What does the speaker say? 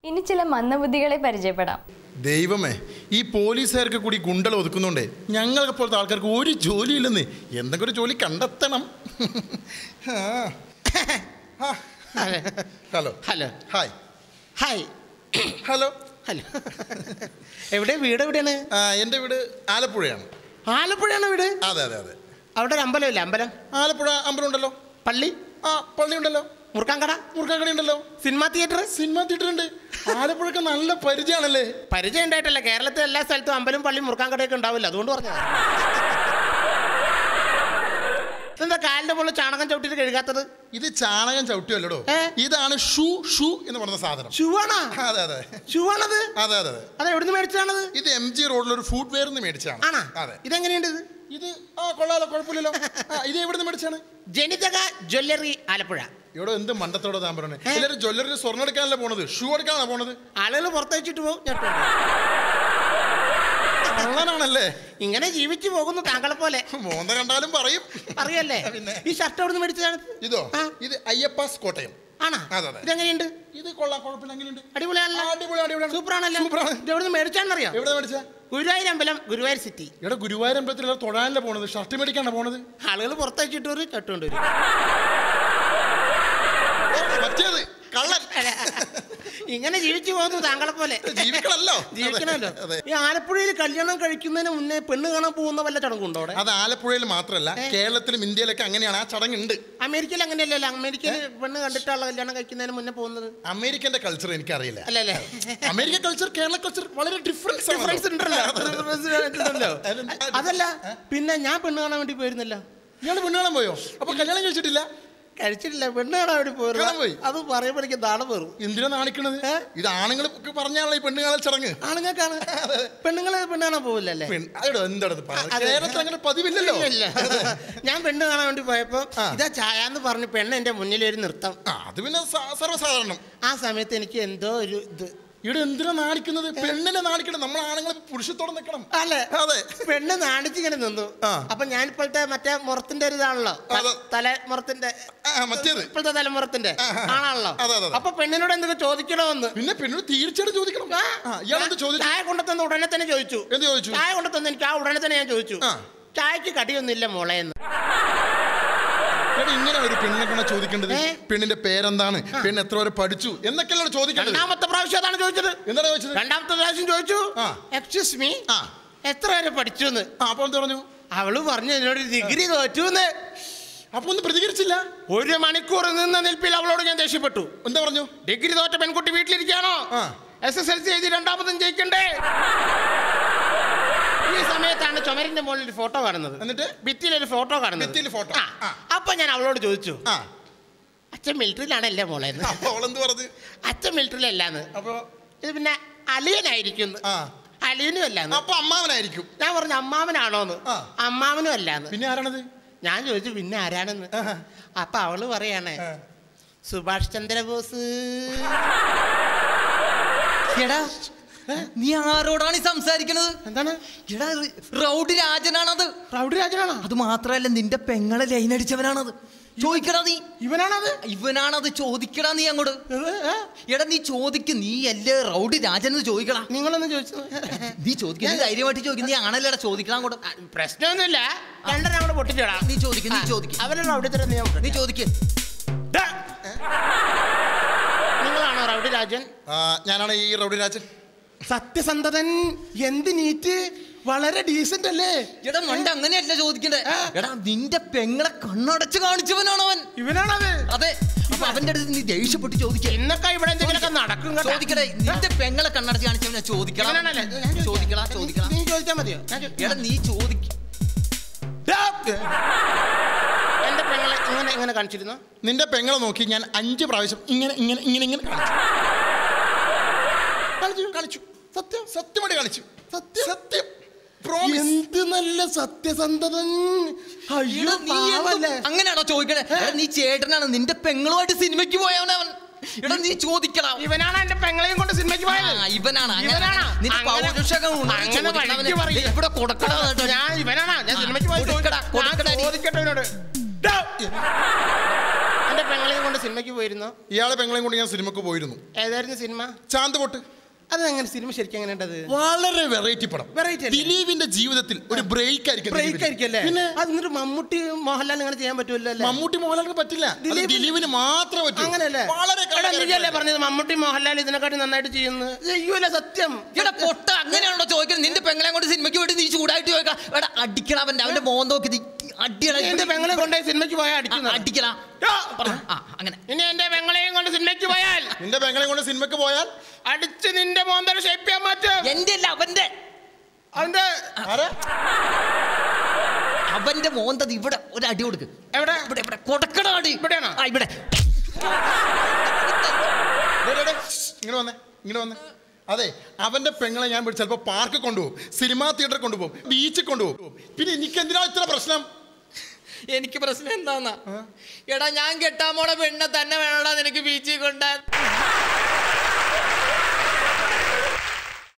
ഇനി ചില മന്ദബുദ്ധികളെ പരിചയപ്പെടാം ദൈവമേ ഈ പോലീസുകാർക്ക് കൂടി ഗുണ്ടൽ ഒതുക്കുന്നുണ്ടേ ഞങ്ങളെ പോലത്തെ ആൾക്കാർക്ക് ഒരു ജോലിയില്ലെന്ന് എന്തെങ്കിലും ഒരു ജോലി കണ്ടെത്തണം ആ. ആ. Hello hello hi hi hello hello എവിടെ വീട് എവിടെയാണ് ആ, എൻ്റെ വീട് ആലപ്പുഴയാണ് ആലപ്പുഴയാണ് വീട് അതെ അതെ അതെ അവിടെ ഒരു അമ്പലമില്ല അമ്പലം ആലപ്പുഴ അമ്പലം ഉണ്ടല്ലോ പള്ളി ആ പള്ളി ഉണ്ടല്ലോ മുറുക്കാൻകട മുറുക്കാക്കടി ഉണ്ടല്ലോ സിനിമാ തിയേറ്റർ സിനിമ തിയേറ്റർ ഉണ്ട് ആലപ്പുഴക്ക് നല്ല പരിചയമാണല്ലേ പരിചയം ഉണ്ടായിട്ടല്ല കേരളത്തിലെ എല്ലാ സ്ഥലത്തും അമ്പലം പള്ളി മുറുക്കാൻകടയൊക്കെ ഉണ്ടാവില്ല അതുകൊണ്ട് പറഞ്ഞത് എന്താ കാലിന്റെ പോലെ ചാണകം ചവിട്ടിട്ട് കഴുകാത്തത് ഇത് ചാണകം ചവിട്ടിയല്ലോ ഏ? ഇതാണ് ഷൂ ഷൂ എന്ന് പറയുന്ന സാധനം ഷൂ ആണോ അതെ അതെ ഷൂ ആണത് അതെ അതെ അതെ അത് എവിടുന്ന് മേടിച്ചതാണത് ഇത് എം ജി റോഡിൽ ഒരു ഫുഡ് വെയർ നിന്ന് മേടിച്ചാണ് ആണോ അതെ ഇതെങ്ങനെയുണ്ട് ഇത് ഇത് ആ കൊള്ളാലോ കുഴപ്പമില്ലല്ലോ ആ, ഇത് എവിടെ നിന്ന് മേടിച്ചാണ് ജനിതക ജ്വല്ലറി ആലപ്പുഴ ഇവിടെ എന്ത് മണ്ടത്തോടെ താൻ പറഞ്ഞത് എല്ലാവരും ജ്വല്ലറി സ്വർണ്ണം എടുക്കാനല്ല പോണത് ഷൂ എടുക്കാനാണ് പോണത് ആളുകൾ പുറത്തയച്ചിട്ട് പോകും ഞെട്ടും. കള്ളനാണല്ലേ ഇങ്ങനെ ജീവിച്ചു പോകുന്നു താങ്കളെ പോലെ മോന്ത കണ്ടാലും പറയും അറിയല്ലേ പിന്നെ. ഈ ഷർട്ട് എവിടുന്ന് മേടിച്ചതാണ് ഇതോ ആ. ഇത് അയ്യപ്പാസ് കോട്ടയം ആണോ അതെ, അതെ. ഇതെങ്ങനെയുണ്ട് ഇത് കൊള്ളാം കുഴപ്പമില്ല എങ്ങനെയുണ്ട് അടിപൊളിയാണല്ലോ അടിപൊളി അടിപൊളിയാണ് സൂപ്പർ ആണല്ലോ സൂപ്പറാണ്. ഇത് എവിടുന്ന് മേടിച്ചാണെന്നറിയാം എവിടെ മേടിച്ച ഗുരുവായൂർ അമ്പലം ഗുരുവായൂർ സിറ്റി ഇവിടെ ഗുരുവായൂർ അമ്പലത്തിൽ തൊഴാനല്ലേ പോണത് ഷർട്ട് മേടിക്കാനാണ് പോണത് ആളുകൾ പുറത്തയച്ചിട്ട് ഒരു ചട്ടുകൊണ്ട് വരും മറ്റേത് കള്ളൻ ഇങ്ങനെ ജീവിച്ചു പോകുന്നു താങ്കളെ പോലെ ജീവിക്കണല്ലോ ജീവിക്കണമല്ലോ അതെ, അതെ ഈ ആലപ്പുഴയിൽ കല്യാണം കഴിക്കുന്നതിന് മുന്നേ പെണ്ണ് കാണാൻ പോകുന്ന വല്ല ചടങ്ങുണ്ടോ അവിടെ അത് ആലപ്പുഴയിൽ മാത്രമല്ല കേരളത്തിലും ഇന്ത്യയിലൊക്കെ അങ്ങനെയാണ് ആ ചടങ്ങുണ്ട് അമേരിക്കയിൽ അങ്ങനെയല്ലല്ലോ അമേരിക്കയിൽ പെണ്ണ് കണ്ടിട്ടുള്ള കല്യാണം കഴിക്കുന്നതിന് മുന്നേ പോകുന്നത് അമേരിക്കന്റെ കൾച്ചർ എനിക്കറിയില്ല അല്ലല്ലേ അമേരിക്കൻ കൾച്ചർ കേരള കൾച്ചർ വളരെ ഡിഫറൻസ് ഡിഫറൻസ് ഉണ്ടല്ലോ Difference ഉണ്ടല്ലോ അതല്ല പിന്നെ ഞാൻ പെണ്ണ് കാണാൻ വേണ്ടി പോയിരുന്നല്ലോ ഇയാള് പെണ്ണുകാണാൻ പോയോ അപ്പൊ കല്യാണം കഴിച്ചിട്ടില്ല കഴിച്ചിട്ടില്ല പെണ്ണ് കാണാൻ വേണ്ടി കാണാൻ പോയിരുന്നു പോയി? അത് പറയുമ്പോൾ എനിക്ക് നാളെ പേറും എന്തിനാ നാണിക്കണത് ഇത് ആണുങ്ങൾ പറഞ്ഞാണല്ലോ ഈ പെണ്ണുകാണൽ ചടങ്ങ് ആണുങ്ങൾക്കാണ് പെണ്ണുങ്ങളെ പെണ്ണ് കാണാൻ പോവില്ലല്ലേ പെൺ- അതെടോ, എന്താടോ ഇത് പറയുന്നത്? അതെ. കേരളത്തിൽ അങ്ങനെ പതിവില്ലല്ലോ ഇല്ല. ഞാൻ പെണ്ണ് കാണാൻ വേണ്ടി പോയപ്പോ ഇതാ ചായ എന്ന് പറഞ്ഞ് പെണ്ണ് എന്റെ മുന്നിൽ ഒരു നൃത്തം ആ, അത് പിന്നെ സ- സർവ്വസാധാരണം ആ സമയത്ത് എനിക്ക് എന്തോ ഒരു ഇത് ഇവിടെ എന്തിനാ നാണിക്കുന്നത് പെണ്ണിനെ നാണിക്കണം നമ്മൾ ആണുങ്ങൾ പുരുഷത്തോടെ നിൽക്കണം അല്ലേ അതെ പെണ്ണ് നാണിച്ചിങ്ങനെ നിന്നു ആ. അപ്പൊ ഞാൻ ഇപ്പോഴത്തെ മറ്റേ മുറത്തിന്റെ ഒരു ഇതാണല്ലോ അതെ. തലമുറത്തിന്റെ ആ, മറ്റേത് ഇപ്പോഴത്തെ തലമുറത്തിന്റെ ആണല്ലോ അതെ, അതെ, അതെ. അപ്പൊ പെണ്ണിനോട് എന്തൊക്കെ ചോദിക്കണമെന്ന് പിന്നെ പെണ്ണോട് തീർച്ചയായിട്ടും ചോദിക്കണം ആ, ഇയാളെന്ത് ചോദിച്ചു ചായ കൊണ്ടുതന്ന ഉടനെ തന്നെ ചോദിച്ചു എന്ത് ചോദിച്ചു ചായ കൊണ്ടുതന്ന എനിക്ക് ആ ഉടനെ തന്നെ ഞാൻ ചോദിച്ചു ആ. ചായക്ക് കടിയൊന്നുമില്ല മോളെ എന്ന് എടാ, ഇങ്ങനെ ഒരു പെണ്ണിനെ കൊണ്ടാ ചോദിക്കേണ്ടത് ഏ? പെണ്ണിന്റെ പേരെന്താണ് പെണ്ണ് എത്ര വരെ പഠിച്ചു എന്നൊക്കെയല്ലേ ചോദിക്കേണ്ടത് രണ്ടാമത്തെ പ്രാവശ്യം അതാണ് ചോദിച്ചത് എന്താണ് ചോദിച്ചത് രണ്ടാമത്തെ പ്രാവശ്യം ചോദിച്ചു ആ. എക്സ്ക്യൂസ് മീ ആ എത്ര വരെ പഠിച്ചു എന്ന് ആ, അപ്പൊ എന്ത് പറഞ്ഞു അവള് പറഞ്ഞു എന്നോട് ഡിഗ്രി തോറ്റു എന്ന് അപ്പൊ ഒന്നും പ്രതികരിച്ചില്ല ഒരു മണിക്കൂർ നിന്ന നിൽപ്പിൽ അവളോട് ഞാൻ ദേഷ്യപ്പെട്ടു എന്താ പറഞ്ഞു ഡിഗ്രി തോറ്റ പെൺകുട്ടി വീട്ടിലിരിക്കാണോ ആ. എസ് എസ് എൽ സി എഴുതി രണ്ടാമതും ജയിക്കണ്ടേ ഈ സമയത്താണ് ചുമരിന്റെ മുകളിൽ ഒരു ഫോട്ടോ കാണുന്നത് എന്നിട്ട് ഭിത്തിയിൽ ഒരു ഫോട്ടോ കാണുന്നത് ഭിത്തിയിൽ photo. ആ. ആ. അപ്പൊ ഞാൻ അവളോട് ചോദിച്ചു ആ അച്ഛൻ മിലിറ്ററിയിലാണല്ലേ മോളെ എന്ന് അപ്പൊ അവളെന്ത് പറഞ്ഞു അച്ഛൻ മിലിറ്ററിയിലല്ലാന്ന് അപ്പൊ ഇത് പിന്നെ അലിയനായിരിക്കും ആ അലിയനും അല്ലാന്ന് അപ്പൊ അമ്മാവനായിരിക്കും ഞാൻ പറഞ്ഞു അമ്മാവനാണോന്ന് ആ. അമ്മാവനും അല്ലാന്ന് പിന്നെ ആരാണത് ഞാൻ ചോദിച്ചു പിന്നെ ആരാണെന്ന് ആഹാ. അപ്പൊ അവള് പറയാണ് ആ. സുഭാഷ് ചന്ദ്രബോസ് എടാ നീ ആരോടാണ് ഈ സംസാരിക്കണത് എന്താണ് എടാ റൗഡി രാജനാണത് റൗഡി രാജനാണോ അത് മാത്രല്ല നിന്റെ പെങ്ങളെ ലൈൻ അടിച്ചവനാണത് ചോദിക്കടാ നീ ഇവനാണത് ഇവനാണത് ചോദിക്കടാ നീ അങ്ങോട്ട് എടാ നീ ചോദിക്ക് നീ അല്ലേ റൗഡി രാജൻ എന്ന് ചോദിക്കടാ നിങ്ങളൊന്ന് ചോദിച്ചു നീ ചോദിക്ക നീ ധൈര്യമായിട്ട് ചോദിക്കും നീ ആണല്ലേടാ ചോദിക്കണം അങ്ങോട്ട് പ്രശ്നമൊന്നുമില്ല രണ്ടെണ്ണം കൂടെ പൊട്ടിച്ചോടാ നീ ചോദിക്ക് നീ ചോദിക്ക് അവരുടെ റൗഡി തരം നീ നീ ചോദിക്ക് ദാ. നിങ്ങളാണോ റൗഡി രാജൻ ആ, ഞാനാണ് ഈ റൗഡി രാജൻ സത്യസന്ധതൻ എന്ത് നീറ്റ് വളരെ ഡീസന്റ് അല്ലേ എടാ മണ്ട അങ്ങനെയല്ല ചോദിക്കണ്ടേ എടാ നിന്റെ പെങ്ങളെ കണ്ണടച്ച് കാണിച്ചവനാണ് അവൻ ഇവനാണത് അതെ അപ്പൊ അവന്റെ അടുത്ത് നീ ദേഷ്യപ്പെട്ട് ചോദിക്കേ ഇന്നൊക്കെ ഇവിടെ എന്തെങ്കിലുമൊക്കെ നടക്കും കേട്ടോ. ചോദിക്കടേ നിന്റെ പെങ്ങളെ കണ്ണടച്ച് കാണിച്ചവനെ ചോദിക്കണം ഇവനാണല്ലേ? ഞാൻ ചോദിക്കാം. ചോദിക്കടാ ചോദിക്കടാ നീ ചോദിച്ചാൽ മതിയോ ഞാൻ ചോ- എടാ നീ ചോദിക്ക ദാ. എന്റെ പെങ്ങളെ ഇങ്ങനെ ഇങ്ങനെ കാണിച്ചിരുന്നു നിന്റെ പെങ്ങളെ നോക്കി ഞാൻ അഞ്ച് പ്രാവശ്യം ഇങ്ങനെ ഇങ്ങനെ ഇങ്ങനെ ഇങ്ങനെ കാണിച്ചു കാണിച്ചു കാണിച്ചു സത്യം സത്യമായിട്ട് കാണിച്ചു സത്യം സത്യം പ്രോമിസ് എന്ത് നല്ല സത്യസന്ധതൻ അയ്യോ എടാ, നീ എന്ത് പാവല്ലേ അങ്ങനെയാണോ ചോദിക്കണേ എടാ നീ ചേട്ടനാണ് നിന്റെ പെങ്ങളുമായിട്ട് സിനിമയ്ക്ക് പോയവനവൻ എടാ നീ ചോദിക്കണം ഇവനാണ് എന്റെ പെങ്ങളെയും കൊണ്ട് സിനിമയ്ക്ക് പോയത് ആ, ഇവനാണ് അങ്ങനെ ഇവനാണ്. നിന്റെ അങ്ങനെ- പൗരുഷകം ഉണ്ടോ? അങ്ങനെ ചോദിക്കണം അവനെ. വഴിക്ക് പറയ്. ഇവിടെ കൊടുക്കണം കേട്ടോ. ഞാൻ ഇവനാണ് ഞാൻ ആ, സിനിമയ്ക്ക് പോയി കൊടുക്കടാ, ഞാൻ കൊടുക്കടാ നീ. ചോദിക്കട്ടെ ഇവനോട് ദാ. എന്റെ പെങ്ങളെയും കൊണ്ട് സിനിമയ്ക്ക് പോയിരുന്നോ ഇയാളെ പെങ്ങളെയും കൊണ്ട് ഞാൻ സിനിമക്ക് പോയിരുന്നു ഏതായിരുന്നു സിനിമ ചാന്ത് പൊട്ട് അതെങ്ങനെ സിനിമ ശരിക്കും എങ്ങനെ ഉണ്ടത് വളരെ വെറൈറ്റി പടം Variety അല്ലേ? ദിലീപിന്റെ ജീവിതത്തിൽ ഒരു ബ്രേക്ക് ആയിരിക്കും ബ്രേക്ക് ദിലീപിന്. ആയിരിക്കും അല്ലേ പിന്നെ അത് എന്നിട്ട് മമ്മൂട്ടി മോഹൻലാൽ അങ്ങനെ ചെയ്യാൻ പറ്റൂല്ലോ അല്ലേ മമ്മൂട്ടി മോഹൻലാലിന് പറ്റില്ല അത് ദിലീപ് ദിലീപിന് മാത്രമേ പറ്റൂ അങ്ങനെയല്ലേ വളരെ എടാ, നീയല്ലേ പറഞ്ഞത് മമ്മൂട്ടി മോഹൻലാൽ ഇതിനെക്കാട്ടി നന്നായിട്ട് ചെയ്യുന്നു ചെയ്യൂല സത്യം എടാ പൊട്ട അങ്ങനെയാണോ ചോദിക്കുന്നത് നിന്റെ പെങ്ങളെ കൊണ്ട് സിനിമയ്ക്ക് വേണ്ടി നീ ചൂടായിട്ട് ചോദിക്കാം എടാ അടിക്കണ അവന്റെ അവന്റെ മോൻ നോക്കി നീ അടിയടാ എന്റെ പെങ്ങളെ കൊണ്ടുപോയി സിനിമയ്ക്ക് പോയാൽ അടിക്കുന്നു അടിക്കണ യോ, ആ അങ്ങനെ ഇനി എന്റെ പെങ്ങളെയും കൊണ്ട് സിനിമയ്ക്ക് പോയാൽ നിന്റെ പെങ്ങളെ കൊണ്ട് സിനിമക്ക് പോയാൽ അടിച്ച് നിന്റെ മോന്തര ഷേപ്പ് ചെയ്യാൻ മാറ്റും എന്റെ അല്ല അവന്റെ അവന്റെ ആരാ അവന്റെ മോന്തത് ഇവിടെ ഒരു അടി കൊടുക്ക് എവിടെ ഇവിടെ ഇവിടെ കൊടുക്കണ അടി ഇവിടെയാണോ? ആ ഇവിടെ ദേ, ദേ, ദേ, ഇങ്ങോട്ട് വന്നേ ഇങ്ങോട്ട് വന്നേ അതെ അവന്റെ പെങ്ങളെ ഞാൻ ചിലപ്പോ പാർക്ക് കൊണ്ടുപോകും സിനിമാ തിയേറ്ററിൽ കൊണ്ടുപോകും ബീച്ചിൽ കൊണ്ടുപോകും പിന്നെ എനിക്ക് എന്തിനാ ഇത്ര പ്രശ്നം എനിക്ക് പ്രശ്നം എന്താന്നാ എടാ ഞാൻ കെട്ടാൻ പോണ പെണ്ണെ തന്നെ വേണോടാ നിനക്ക് ബീച്ചിൽ കൊണ്ടാൻ